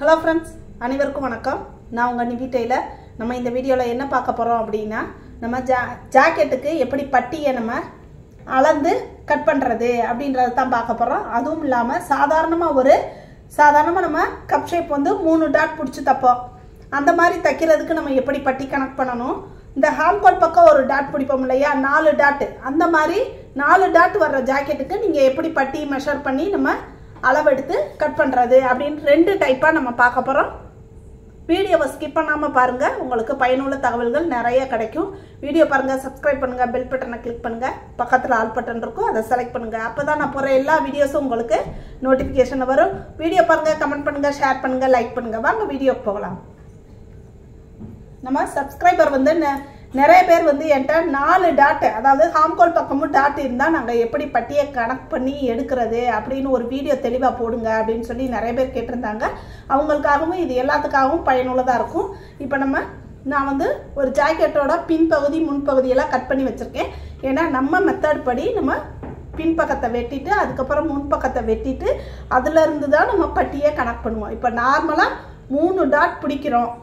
hello friends அனைவருக்கும் வணக்கம் நான் உங்கள் நிவி டெய்லர் நம்ம இந்த வீடியோவில் என்ன பார்க்க போகிறோம் அப்படின்னா நம்ம ஜா ஜாக்கெட்டுக்கு எப்படி பட்டியை நம்ம அளந்து கட் பண்ணுறது அப்படின்றத தான் பார்க்க போகிறோம் அதுவும் இல்லாமல் சாதாரணமாக ஒரு சாதாரணமாக நம்ம கப் ஷேப் வந்து மூணு டாட் பிடிச்சி தப்போம் அந்த மாதிரி தைக்கிறதுக்கு நம்ம எப்படி பட்டி கணக்கு பண்ணணும் இந்த ஹாம்கோல் பக்கம் ஒரு டாட் பிடிப்போம் இல்லையா நாலு டாட்டு அந்த மாதிரி நாலு டாட் வர்ற ஜாக்கெட்டுக்கு நீங்கள் எப்படி பட்டி மெஷர் பண்ணி நம்ம அளவெடுத்து கட் பண்ணுறது அப்படின்னு ரெண்டு டைப்பாக நம்ம பார்க்க போகிறோம் வீடியோவை ஸ்கிப் பண்ணாமல் பாருங்கள் உங்களுக்கு பயனுள்ள தகவல்கள் நிறைய கிடைக்கும் வீடியோ பாருங்கள் சப்ஸ்கிரைப் பண்ணுங்கள் பெல் பட்டனை கிளிக் பண்ணுங்கள் பக்கத்தில் ஆல் பட்டன் இருக்கும் அதை செலக்ட் பண்ணுங்கள் அப்போ தான் நான் போகிற எல்லா வீடியோஸும் உங்களுக்கு நோட்டிஃபிகேஷன் வரும் வீடியோ பாருங்கள் கமெண்ட் பண்ணுங்கள் ஷேர் பண்ணுங்கள் லைக் பண்ணுங்கள் வாங்க வீடியோக்கு போகலாம் நம்ம சப்ஸ்கிரைபர் வந்து நெ- நிறைய பேர் வந்து என்கிட்ட நாலு டாட் அதாவது ஹாம்கோல் பக்கமும் டாட் இருந்தால் நாங்கள் எப்படி பட்டியை கணக்கு பண்ணி எடுக்கிறது அப்படின்னு ஒரு வீடியோ தெளிவாக போடுங்க அப்படின்னு சொல்லி நிறைய பேர் கேட்டிருந்தாங்க அவங்களுக்காகவும் இது எல்லாத்துக்காகவும் பயனுள்ளதாக இருக்கும் இப்போ நம்ம நான் வந்து ஒரு ஜாக்கெட்டோட பின்பகுதி முன்பகுதியெல்லாம் கட் பண்ணி வச்சுருக்கேன் ஏன்னா நம்ம மெத்தட் படி நம்ம பின்பக்கத்தை வெட்டிட்டு அதுக்கப்புறம் முன்பக்கத்தை வெட்டிட்டு அதுலேருந்து தான் நம்ம பட்டியை கணக்கு பண்ணுவோம் இப்போ நார்மலாக மூணு டாட் பிடிக்கிறோம்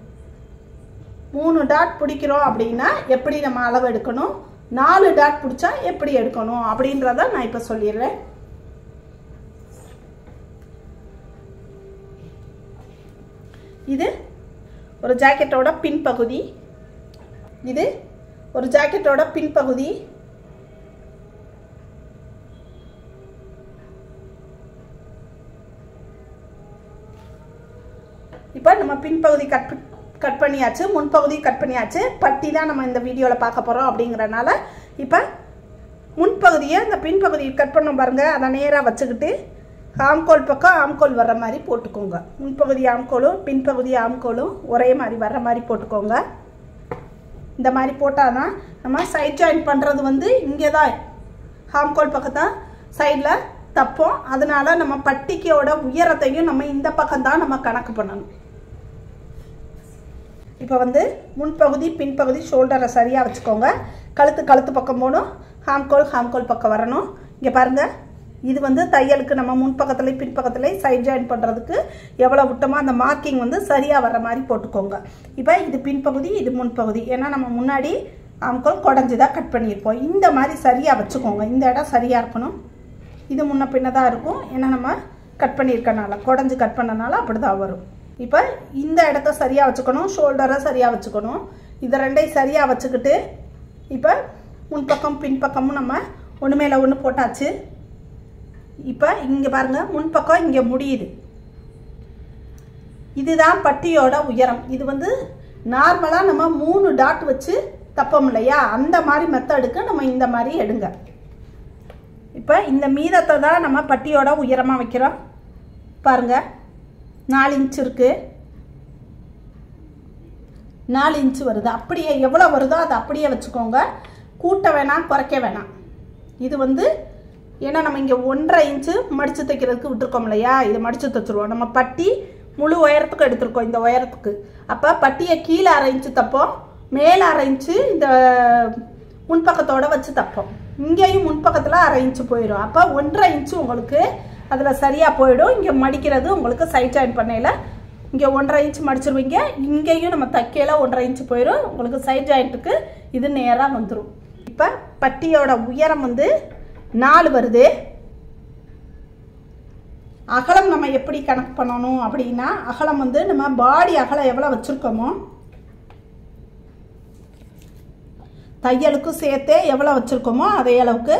மூணு டாட் பிடிக்கிறோம் அப்படின்னா எப்படி நம்ம அளவு எடுக்கணும் நாலு டாட் பிடிச்சா எப்படி எடுக்கணும் அப்படின்றத நான் இப்போ சொல்லிடுறேன் இது ஒரு ஜாக்கெட்டோட பின்பகுதி இது ஒரு ஜாக்கெட்டோட பின்பகுதி இப்போ நம்ம பின்பகுதி கட் ப- கட் பண்ணியாச்சு முன்பகுதி கட் பண்ணியாச்சு பட்டி தான் நம்ம இந்த வீடியோவில் பார்க்க போகிறோம் அப்படிங்கிறனால இப்போ முன்பகுதியை இந்த பின்பகுதியை கட் பண்ண பாருங்க அதை நேராக வச்சுக்கிட்டு ஆம்கோல் பக்கம் ஆம்கோல் வர்ற மாதிரி போட்டுக்கோங்க முன்பகுதி ஆம்கோலும் பின்பகுதி ஆம்கோலும் ஒரே மாதிரி வர்ற மாதிரி போட்டுக்கோங்க இந்த மாதிரி போட்டால் தான் நம்ம சைட் ஜாயின் பண்ணுறது வந்து இங்கே தான் ஹாம்கோல் பக்கத்தான் சைடில் தப்போம் அதனால நம்ம பட்டிக்கையோட உயரத்தையும் நம்ம இந்த பக்கம் தான் நம்ம கணக்கு பண்ணணும் இப்போ வந்து முன்பகுதி பின்பகுதி ஷோல்டரை சரியாக வச்சுக்கோங்க கழுத்து கழுத்து பக்கம் போகணும் ஹாம்கோல் ஹாம்கோல் பக்கம் வரணும் இங்கே பாருங்கள் இது வந்து தையலுக்கு நம்ம முன்பக்கத்துலேயும் பின்பக்கத்துலேயும் சைட் ஜாயின் பண்ணுறதுக்கு எவ்வளோ விட்டோமோ அந்த மார்க்கிங் வந்து சரியாக வர்ற மாதிரி போட்டுக்கோங்க இப்போ இது பின்பகுதி இது முன்பகுதி ஏன்னா நம்ம முன்னாடி ஆம்கோல் குடஞ்சி தான் கட் பண்ணியிருப்போம் இந்த மாதிரி சரியாக வச்சுக்கோங்க இந்த இடம் சரியாக இருக்கணும் இது முன்ன பின்ன தான் இருக்கும் ஏன்னா நம்ம கட் பண்ணியிருக்கனால குடஞ்சி கட் பண்ணனால அப்படி தான் வரும் இப்போ இந்த இடத்த சரியாக வச்சுக்கணும் ஷோல்டரை சரியாக வச்சுக்கணும் இதை ரெண்டையும் சரியாக வச்சுக்கிட்டு இப்போ முன்பக்கம் பின்பக்கமும் நம்ம ஒன்று மேலே ஒன்று போட்டாச்சு இப்போ இங்கே பாருங்கள் முன்பக்கம் இங்கே முடியுது இதுதான் பட்டியோட உயரம் இது வந்து நார்மலாக நம்ம மூணு டாட் வச்சு தப்போம் இல்லையா அந்த மாதிரி மெத்தடுக்கு நம்ம இந்த மாதிரி எடுங்க இப்போ இந்த மீதத்தை தான் நம்ம பட்டியோட உயரமாக வைக்கிறோம் பாருங்க நாலு இன்ச் இருக்கு நாலு இன்ச் வருது அப்படியே எவ்வளோ வருதோ அதை அப்படியே வச்சுக்கோங்க கூட்ட வேணாம் குறைக்க வேணாம் இது வந்து ஏன்னா நம்ம இங்கே ஒன்றரை இன்ச்சு மடித்து தைக்கிறதுக்கு விட்டுருக்கோம் இல்லையா இது மடித்து தைச்சிருவோம் நம்ம பட்டி முழு உயரத்துக்கு எடுத்திருக்கோம் இந்த உயரத்துக்கு அப்போ பட்டியை கீழே அரை இன்ச்சு தப்போம் மேலே அரை இன்ச்சு இந்த முன்பக்கத்தோட வச்சு தப்போம் இங்கேயும் முன்பக்கத்தில் அரை இன்ச்சு போயிடும் அப்போ ஒன்றரை இன்ச்சு உங்களுக்கு அதில் சரியாக போயிடும் இங்கே மடிக்கிறது உங்களுக்கு சைட் ஜாயின் பண்ணையில் இங்கே ஒன்றரை இன்ச் மடிச்சிருவீங்க இங்கேயும் நம்ம தைக்கையில ஒன்றரை இன்ச் போயிடும் உங்களுக்கு சைட் ஜாயிண்ட்டுக்கு இது நேராக வந்துடும் இப்போ பட்டியோட உயரம் வந்து நாலு வருது அகலம் நம்ம எப்படி கணக்கு பண்ணணும் அப்படின்னா அகலம் வந்து நம்ம பாடி அகலம் எவ்வளோ வச்சுருக்கோமோ தையலுக்கும் சேர்த்தே எவ்வளோ வச்சுருக்கோமோ அதே அளவுக்கு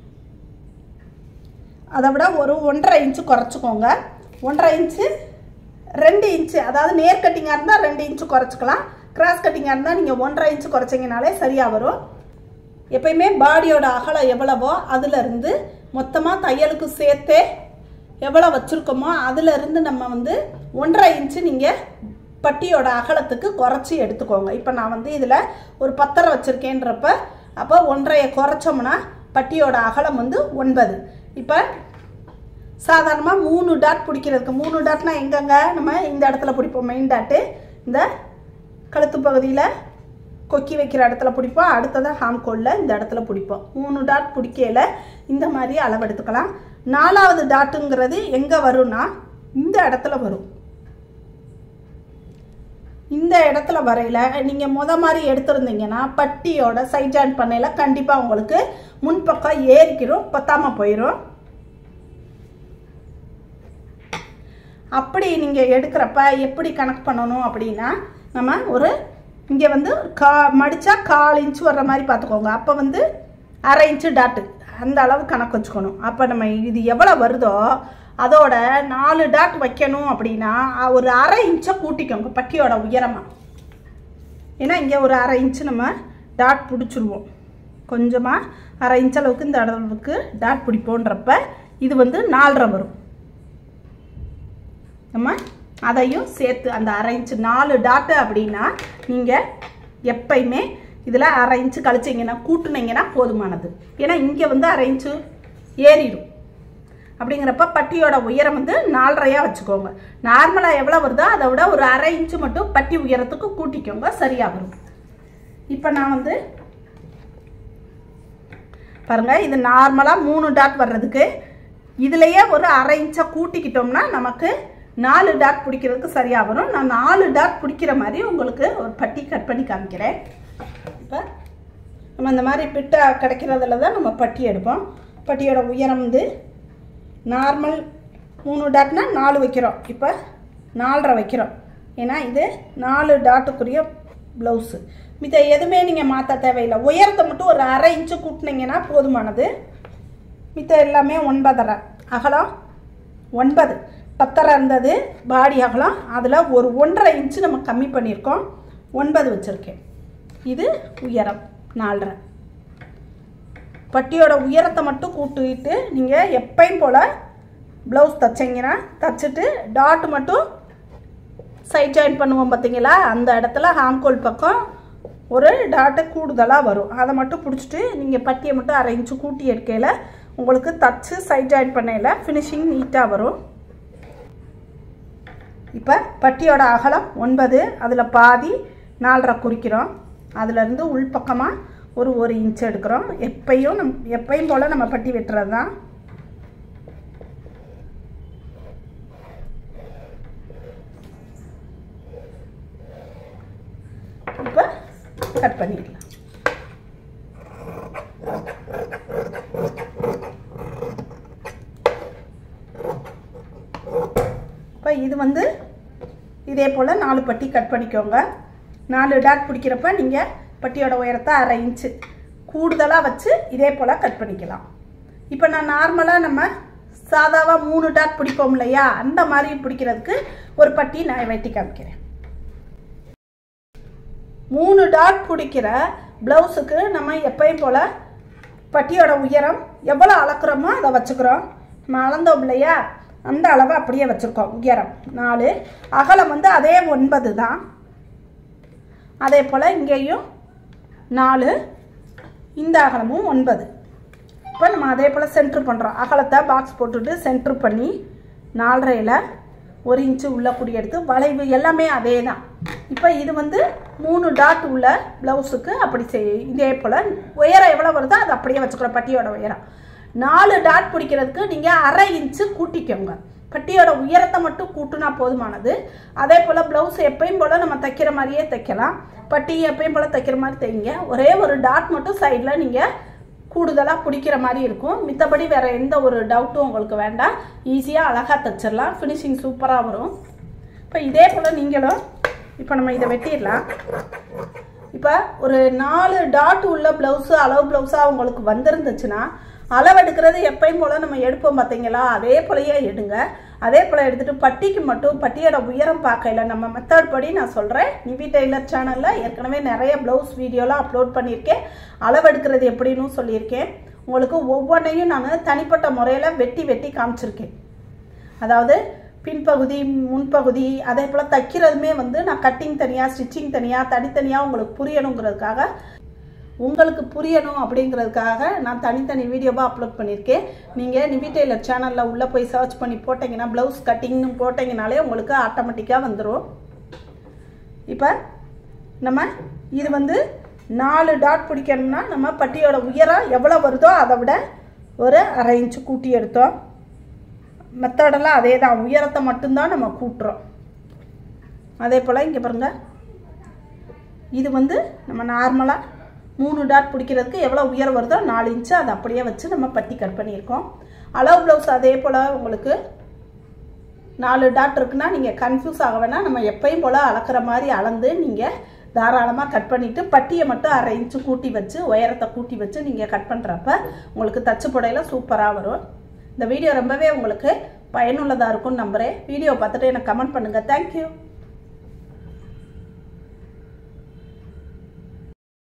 அதை விட ஒரு ஒன்றரை இன்ச்சு குறைச்சிக்கோங்க ஒன்றரை இன்ச்சு ரெண்டு இன்ச்சு அதாவது நேர் கட்டிங்காக இருந்தால் ரெண்டு இன்ச்சு குறைச்சிக்கலாம் கிராஸ் கட்டிங்காக இருந்தால் நீங்கள் ஒன்றரை இன்ச்சு குறைச்சிங்கனாலே சரியாக வரும் எப்பயுமே பாடியோட அகலம் எவ்வளவோ அதுலேருந்து மொத்தமாக தையலுக்கு சேர்த்தே எவ்வளோ வச்சுருக்கோமோ அதுலேருந்து நம்ம வந்து ஒன்றரை இன்ச்சு நீங்கள் பட்டியோட அகலத்துக்கு குறைச்சி எடுத்துக்கோங்க இப்போ நான் வந்து இதில் ஒரு பத்தரை வச்சுருக்கேன்றப்ப அப்போ ஒன்றரையை குறைச்சோம்னா பட்டியோட அகலம் வந்து ஒன்பது இப்போ சாதாரணமாக மூணு டாட் பிடிக்கிறதுக்கு மூணு டாட்னா எங்கங்க நம்ம இந்த இடத்துல பிடிப்போம் மெயின் டாட்டு இந்த கழுத்து பகுதியில் கொக்கி வைக்கிற இடத்துல பிடிப்போம் அடுத்ததாக ஹாம்கோலில் இந்த இடத்துல பிடிப்போம் மூணு டாட் பிடிக்கையில் இந்த மாதிரி அளவெடுத்துக்கலாம் நாலாவது டாட்டுங்கிறது எங்கே வரும்னா இந்த இடத்துல வரும் இந்த இடத்துல வரையில் நீங்கள் முத மாதிரி எடுத்திருந்தீங்கன்னா பட்டியோட சைட் ஜாயின் பண்ணையில் கண்டிப்பாக உங்களுக்கு முன்பக்கம் ஏறிக்கிறோம் பத்தாம போயிடும் அப்படி நீங்கள் எடுக்கிறப்ப எப்படி கணக்கு பண்ணணும் அப்படின்னா நம்ம ஒரு இங்கே வந்து கா மடித்தா கால் இன்ச்சு வர்ற மாதிரி பார்த்துக்கோங்க அப்போ வந்து அரை இன்ச்சு டாட்டு அந்த அளவு கணக்கு வச்சுக்கணும் அப்போ நம்ம இது எவ்வளோ வருதோ அதோட நாலு டாட் வைக்கணும் அப்படின்னா அ- ஒரு அரை இன்ச்சை கூட்டிக்கோங்க பட்டியோட உயரமாக ஏன்னா இங்கே ஒரு அரை இன்ச்சு நம்ம டாட் பிடிச்சிருவோம் கொஞ்சமாக அரை இன்ச் அளவுக்கு இந்த அளவுக்கு டாட் பிடிப்போன்றப்ப இது வந்து நாலரை வரும் நம்ம அதையும் சேர்த்து அந்த அரை இன்ச்சு நாலு டாட்டு அப்படின்னா நீங்கள் எப்பயுமே இதில் அரை இன்ச்சு கழிச்சிங்கன்னா கூட்டுனீங்கன்னா போதுமானது ஏன்னா இங்கே வந்து அரை இன்ச்சு ஏறிடும் அப்படிங்கிறப்ப பட்டியோட உயரம் வந்து நாலரையாக வச்சுக்கோங்க நார்மலாக எவ்வளோ வருதோ அதை விட ஒரு அரை இன்ச்சு மட்டும் பட்டி உயரத்துக்கு கூட்டிக்கோங்க சரியாக வரும் இப்போ நான் வந்து பாருங்க இது நார்மலாக மூணு டாட் வர்றதுக்கு இதுலயே ஒரு அரை இன்ச்சை கூட்டிக்கிட்டோம்னா நமக்கு நாலு டாட் பிடிக்கிறதுக்கு சரியாக வரும் நான் நாலு டாட் பிடிக்கிற மாதிரி உங்களுக்கு ஒரு பட்டி கட் பண்ணி காமிக்கிறேன் இப்போ நம்ம இந்த மாதிரி பிட்டா கிடைக்கிறதுல தான் நம்ம பட்டி எடுப்போம் பட்டியோட உயரம் வந்து நார்மல் மூணு டாட்னா நாலு வைக்கிறோம் இப்போ நாலரை வைக்கிறோம் ஏன்னா இது நாலு டாட்டுக்குரிய ப்ளவுஸு மித்த எதுவுமே நீங்கள் மாற்ற தேவையில்லை உயரத்தை மட்டும் ஒரு அரை இன்ச்சு கூட்டினீங்கன்னா போதுமானது மித்த எல்லாமே ஒன்பதரை அகலம் ஒன்பது பத்தரை இருந்தது பாடி அகலம் அதில் ஒரு ஒன்றரை இன்ச்சு நம்ம கம்மி பண்ணியிருக்கோம் ஒன்பது வச்சுருக்கேன் இது உயரம் நாலரை பட்டியோட உயரத்தை மட்டும் கூட்டிட்டு நீங்கள் எப்பயும் போல் ப்ளவுஸ் தைச்சிங்கன்னா தைச்சிட்டு டாட் மட்டும் சைட் ஜாயின் பண்ணுவோம் பார்த்தீங்களா அந்த இடத்துல ஹாம்கோல் பக்கம் ஒரு டாட்டு கூடுதலாக வரும் அதை மட்டும் பிடிச்சிட்டு நீங்கள் பட்டியை மட்டும் அரை இன்ச்சு கூட்டி எடுக்கையில் உங்களுக்கு தச்சு சைட் ஜாயின் பண்ணையில் ஃபினிஷிங் நீட்டாக வரும் இப்போ பட்டியோட அகலம் ஒன்பது அதில் பாதி நாலரை குறிக்கிறோம் அதுலேருந்து உள்பக்கமாக ஒரு ஒரு இன்ச் எடுக்கிறோம் எப்பயும் நம் எப்பயும் போல் நம்ம பட்டி வெட்டுறது தான் இப்போ கட் பண்ணிடலாம் இப்போ இது வந்து இதே போல் நாலு பட்டி கட் பண்ணிக்கோங்க நாலு டாட் பிடிக்கிறப்ப நீங்கள் பட்டியோட உயரத்தை அரை இன்ச்சு கூடுதலாக வச்சு இதே போல் கட் பண்ணிக்கலாம் இப்போ நான் நார்மலாக நம்ம சாதாவாக மூணு டாட் பிடிப்போம் இல்லையா அந்த மாதிரி பிடிக்கிறதுக்கு ஒரு பட்டி நான் வெட்டி காமிக்கிறேன் மூணு டாட் பிடிக்கிற ப்ளவுஸுக்கு நம்ம எப்பயும் போல் பட்டியோட உயரம் எவ்வளோ அளக்குறோமோ அதை வச்சுக்கிறோம் நம்ம அளந்தோம் இல்லையா அந்த அளவை அப்படியே வச்சுருக்கோம் உயரம் நாலு அகலம் வந்து அதே ஒன்பது தான் அதே போல் இங்கேயும் நாலு இந்த அகலமும் ஒன்பது இப்போ நம்ம அதே போல் சென்ட்ரு பண்ணுறோம் அகலத்தை பாக்ஸ் போட்டுட்டு சென்ட்ரு பண்ணி நாலரையில் ஒரு இன்ச்சு உள்ள குடி எடுத்து வளைவு எல்லாமே அதே தான் இப்போ இது வந்து மூணு டாட் உள்ள ப்ளவுஸுக்கு அப்படி செய் இதே போல் உயரம் எவ்வளோ வருதோ அது அப்படியே வச்சுக்கிறோம் பட்டியோட உயரம் நாலு டாட் பிடிக்கிறதுக்கு நீங்கள் அரை இன்ச்சு கூட்டிக்கோங்க பட்டியோட உயரத்தை மட்டும் கூட்டுனா போதுமானது அதே போல் ப்ளவுஸ் எப்பயும் போல் நம்ம தைக்கிற மாதிரியே தைக்கலாம் பட்டி எப்பயும் போல் தைக்கிற மாதிரி தைங்க ஒரே ஒரு டாட் மட்டும் சைடில் நீங்கள் கூடுதலாக பிடிக்கிற மாதிரி இருக்கும் மித்தபடி வேறு எந்த ஒரு டவுட்டும் உங்களுக்கு வேண்டாம் ஈஸியாக அழகாக தைச்சிடலாம் ஃபினிஷிங் சூப்பராக வரும் இப்போ இதே போல் நீங்களும் இப்போ நம்ம இதை வெட்டிடலாம் இப்போ ஒரு நாலு டாட் உள்ள ப்ளவுஸு அளவு ப்ளவுஸாக உங்களுக்கு வந்திருந்துச்சுன்னா அளவு எடுக்கிறது எப்பயும் போல் நம்ம எடுப்போம் பார்த்தீங்களா அதே போலயே எடுங்க அதே போல் எடுத்துகிட்டு பட்டிக்கு மட்டும் பட்டியோட உயரம் பார்க்கல நம்ம மெத்தட் படி நான் சொல்கிறேன் நிவி டெய்லர் சேனலில் ஏற்கனவே நிறைய ப்ளவுஸ் வீடியோலாம் அப்லோட் பண்ணியிருக்கேன் அளவு எடுக்கிறது எப்படின்னு சொல்லியிருக்கேன் உங்களுக்கு ஒவ்வொன்றையும் நான் தனிப்பட்ட முறையில் வெட்டி வெட்டி காமிச்சிருக்கேன் அதாவது பின்பகுதி முன்பகுதி அதே போல் தைக்கிறதுமே வந்து நான் கட்டிங் தனியாக ஸ்டிச்சிங் தனியாக தனித்தனியாக உங்களுக்கு புரியணுங்கிறதுக்காக உங்களுக்கு புரியணும் அப்படிங்கிறதுக்காக நான் தனித்தனி வீடியோவாக அப்லோட் பண்ணியிருக்கேன் நீங்கள் நிவி டெய்லர் சேனலில் உள்ளே போய் சர்ச் பண்ணி போட்டிங்கன்னா ப்ளவுஸ் கட்டிங்னு போட்டிங்கனாலே உங்களுக்கு ஆட்டோமேட்டிக்காக வந்துடும் இப்போ நம்ம இது வந்து நாலு டாட் பிடிக்கணும்னா நம்ம பட்டியோட உயரம் எவ்வளோ வருதோ அதை விட ஒரு அரை இன்ச்சு கூட்டி எடுத்தோம் மெத்தடெல்லாம் அதே தான் உயரத்தை மட்டும்தான் நம்ம கூட்டுறோம் அதே போல் இங்கே பாருங்கள் இது வந்து நம்ம நார்மலாக மூணு டாட் பிடிக்கிறதுக்கு எவ்வளோ உயரம் வருதோ நாலு இன்ச்சு அதை அப்படியே வச்சு நம்ம பட்டி கட் பண்ணியிருக்கோம் அளவு ப்ளவுஸ் அதே போல் உங்களுக்கு நாலு டாட் இருக்குன்னா நீங்கள் கன்ஃபியூஸ் ஆக வேணாம் நம்ம எப்பயும் போல் அளக்குற மாதிரி அளந்து நீங்கள் தாராளமாக கட் பண்ணிவிட்டு பட்டியை மட்டும் அரை இன்ச்சு கூட்டி வச்சு உயரத்தை கூட்டி வச்சு நீங்கள் கட் பண்ணுறப்ப உங்களுக்கு தச்சு புடையில் சூப்பராக வரும் இந்த வீடியோ ரொம்பவே உங்களுக்கு பயனுள்ளதாக இருக்கும்னு நம்புகிறேன் வீடியோ பார்த்துட்டு எனக்கு கமெண்ட் பண்ணுங்கள் தேங்க்யூ